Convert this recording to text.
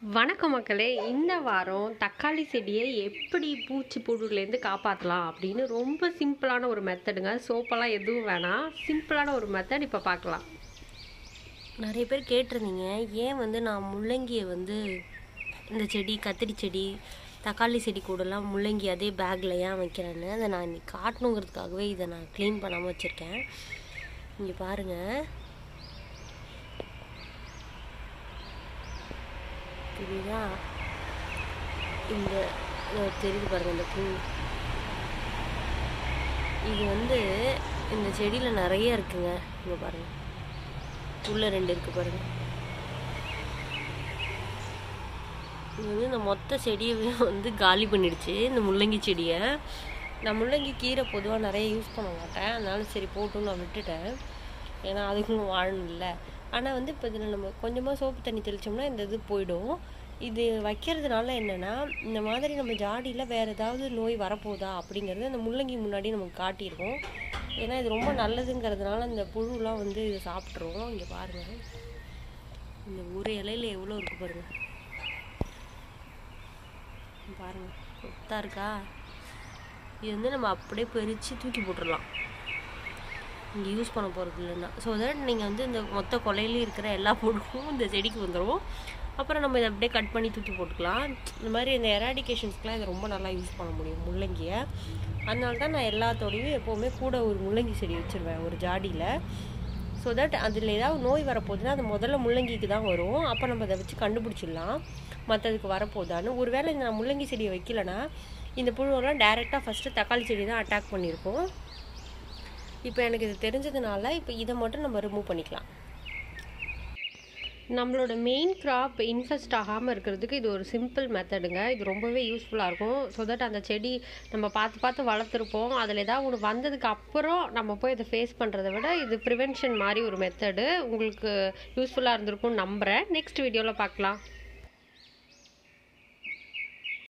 வணக்கம் மக்களே இந்த வாரம் தக்காளி செடியை எப்படி பூச்சி புழுலேருந்து காப்பாற்றலாம் அப்படின்னு ரொம்ப சிம்பிளான ஒரு மெத்தடுங்க சோப்பெல்லாம் எதுவும் வேணாம் சிம்பிளான ஒரு மெத்தட் இப்போ பார்க்கலாம் நிறைய பேர் கேட்டிருந்தீங்க ஏன் வந்து நான் முள்ளங்கியை வந்து இந்த செடி கத்திரி செடி தக்காளி செடி கூடலாம் முள்ளங்கி அதே பேக்கில் ஏன் வைக்கிறேன்னு அதை நான் இன்னைக்கு காட்டணுங்கிறதுக்காகவே இதை நான் க்ளீன் பண்ணாமல் வச்சுருக்கேன் இங்கே பாருங்கள் தெரியுதா இந்த இதோ தெரியுது பாருங்க இந்த பூ இது வந்து இந்த செடியில் நிறைய இருக்குங்க இங்கே பாருங்க உள்ள ரெண்டு இருக்கு பாருங்க இது வந்து இந்த மொத்த செடியவே வந்து காலி பண்ணிடுச்சு இந்த முள்ளங்கி செடியை நான் முள்ளங்கி கீரை பொதுவாக நிறைய யூஸ் பண்ண மாட்டேன் அதனால சரி போட்டுன்னு நான் விட்டுட்டேன் ஏன்னா அதுக்கும் வாழணும் இல்லை ஆனால் வந்து இப்போ இதில் நம்ம கொஞ்சமாக சோப்பு தண்ணி தெளித்தோம்னா இந்த இது போயிடும் இது வைக்கிறதுனால என்னென்னா இந்த மாதிரி நம்ம ஜாடியில் வேறு ஏதாவது நோய் வரப்போதா அப்படிங்கிறது அந்த முள்ளங்கி முன்னாடி நமக்கு காட்டியிருக்கோம் ஏன்னா இது ரொம்ப நல்லதுங்கிறதுனால இந்த புழுலாம் வந்து இதை சாப்பிட்ருவோம் இங்கே பாருங்கள் இந்த ஒரு இலையில எவ்வளோ இருக்குது பாருங்கள் பாருங்கள் கொத்தா இருக்கா இது வந்து நம்ம அப்படியே பறித்து தூக்கி போட்டுடலாம் இங்கே யூஸ் பண்ண போகிறது இல்லைன்னா ஸோ தட் நீங்கள் வந்து இந்த மொத்த கொலையிலையும் இருக்கிற எல்லா புழுக்கும் இந்த செடிக்கு வந்துடும் அப்புறம் நம்ம இதை அப்படியே கட் பண்ணி தூக்கி போட்டுக்கலாம் இந்த மாதிரி இந்த எராடிகேஷன்ஸ்க்குலாம் இதை ரொம்ப நல்லா யூஸ் பண்ண முடியும் முள்ளங்கியை அதனால தான் நான் எல்லாத்தோடையும் எப்போவுமே கூட ஒரு முள்ளங்கி செடி வச்சுருவேன் ஒரு ஜாடியில் ஸோ தட் அதில் ஏதாவது நோய் வரப்போகுதுன்னா அது முதல்ல முள்ளங்கிக்கு தான் வரும் அப்போ நம்ம அதை வச்சு கண்டுபிடிச்சிடலாம் மற்றதுக்கு வரப்போதான்னு ஒருவேளை இந்த நான் முள்ளங்கி செடியை வைக்கலனா இந்த புழுவெல்லாம் டேரெக்டாக ஃபஸ்ட்டு தக்காளி செடி தான் அட்டாக் பண்ணியிருக்கோம் இப்போ எனக்கு இது தெரிஞ்சதுனால இப்போ இதை மட்டும் நம்ம ரிமூவ் பண்ணிக்கலாம் நம்மளோட மெயின் கிராப் இன்ஃபெஸ்ட் ஆகாமல் இருக்கிறதுக்கு இது ஒரு சிம்பிள் மெத்தடுங்க இது ரொம்பவே யூஸ்ஃபுல்லாக இருக்கும் ஸோ தட் அந்த செடி நம்ம பார்த்து பார்த்து வளர்த்துருப்போம் அதில் ஏதாவது ஒன்று வந்ததுக்கு அப்புறம் நம்ம போய் இதை ஃபேஸ் பண்ணுறதை விட இது ப்ரிவென்ஷன் மாதிரி ஒரு மெத்தடு உங்களுக்கு யூஸ்ஃபுல்லாக இருந்திருக்கும்னு நம்புகிறேன் நெக்ஸ்ட் வீடியோவில் பார்க்கலாம்